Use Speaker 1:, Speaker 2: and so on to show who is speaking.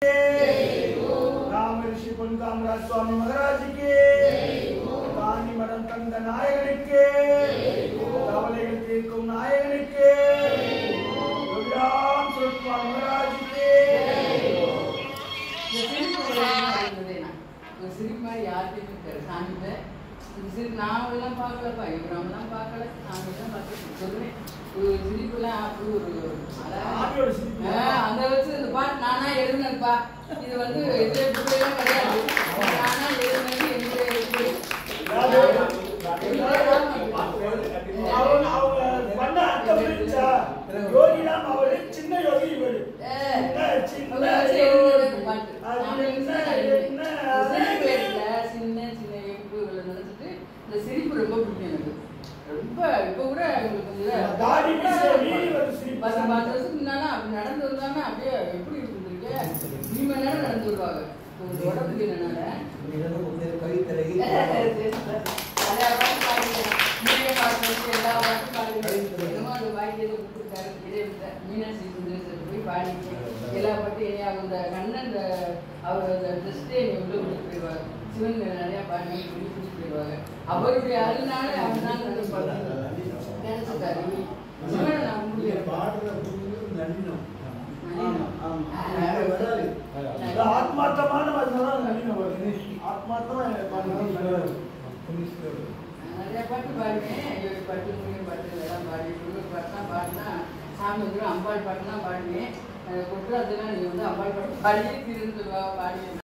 Speaker 1: ராம ரிஷி பொன்காமராஜ் சுவாமி மகராஜுக்கு காணி மடம் தந்த நாயகனுக்கு கவலைகள் தீர்க்கும் நாயகனுக்கு யோகிராம் சுரத்குமார் மகராஜுக்கு
Speaker 2: இந்த சிரிப்பு வேணும்னு இருந்ததே நான். ஒரு சிரிப்பு மாதிரி யார்கிட்டயும் இருக்காது சாமிகிட்ட. இந்த சிரிப்பு நான் எல்லாம் பார்க்கலப்பா இவரெல்லாம் பார்க்கல சாமி எல்லாம் பார்த்து சொல்லுவேன் ஒரு சிரிப்புலாம் அப்படி ஒரு அழகா-
Speaker 1: ஆவியோட சிரிப்பு.
Speaker 2: ஆ, அந்த வச்சு இந்த பாட்டு நானா எழுதுனேன்ப்பா இது வந்து இது இப்படியெல்லாம் கிடையாது நானா எழுதுனது என்னுடைய இது.
Speaker 1: அவங்க அவங்க பண்ண அர்த்தம் புரிஞ்சா யோகிராம் அவரு சின்ன யோகி இவரு
Speaker 2: ஏ,
Speaker 1: சின்ன
Speaker 2: அவரை
Speaker 1: சின்ன
Speaker 2: வச்சு எழுதுனது இந்த பாட்டு.
Speaker 1: அது
Speaker 2: நாம
Speaker 1: என்ன
Speaker 2: எழுதுனது
Speaker 1: என்ன
Speaker 2: இந்த சிரிப்பு இருக்குல்ல, சின்ன சின்ன எலும்புகளை நினைச்சிட்டு இந்த சிரிப்பு ரொம்ப பிடிக்கும் எனக்கு ரொம்ப இப்ப கூட உங்களுக்கு கொஞ்சம்
Speaker 1: தாடி மீசை மீறி ஒரு சிரிப்பு.
Speaker 2: பத்து பத்து வருஷத்துக்கு முன்னால அப்படி நடந்து வந்தாங்க அப்படியே எப்படி இருந்திருக்கு நீ மணி நேரம் நடந்து வருவாங்க ஒரு உடம்புக்கு என்னனால நிறைய பாட்டு பாடிட்டேன். நீங்க பாட்டு வச்சு எல்லா பாட்டும் பாடிட்டேன். என்னமோ அந்த வாக்கியத்தை விட்டுருக்காரு. இதே விட்ட மீனாட்சி சுந்தரேசன் போய் பாடிட்டேன். எல்லா பாட்டும் என்னைய அவங்க இந்த கண்ணன் இந்த அவர் அந்த ட்ரெஸ்டே என்னை உள்ள விட்டு போயிடுவாங்க சிவன் மேல நிறைய பாடி சொல்லி கூட்டிட்டு போயிடுவாங்க அவருடைய அருளால அவர் தான் நினைப்பாங்க நினைச்சுட்டாரு சிவனை நான் முடியும்
Speaker 1: இது ஆத்மார்த்தமான பண்ணதான் நளினம் வருது ஆத்மார்த்தமா பண்ணதான்
Speaker 2: நிறைய பாட்டு பாடுவேன் ஏழு பாட்டு மூணு பாட்டு இதெல்லாம் பாடி முருகன் பாட்டுலாம் பாடினா சாமி வந்துடும் அம்பாள் பாட்டுலாம் பாடுவேன் கொட்டுறதுலாம் நீ வந்து அம்பாள் பாட்டு பாடியே திருந்துவா பாடி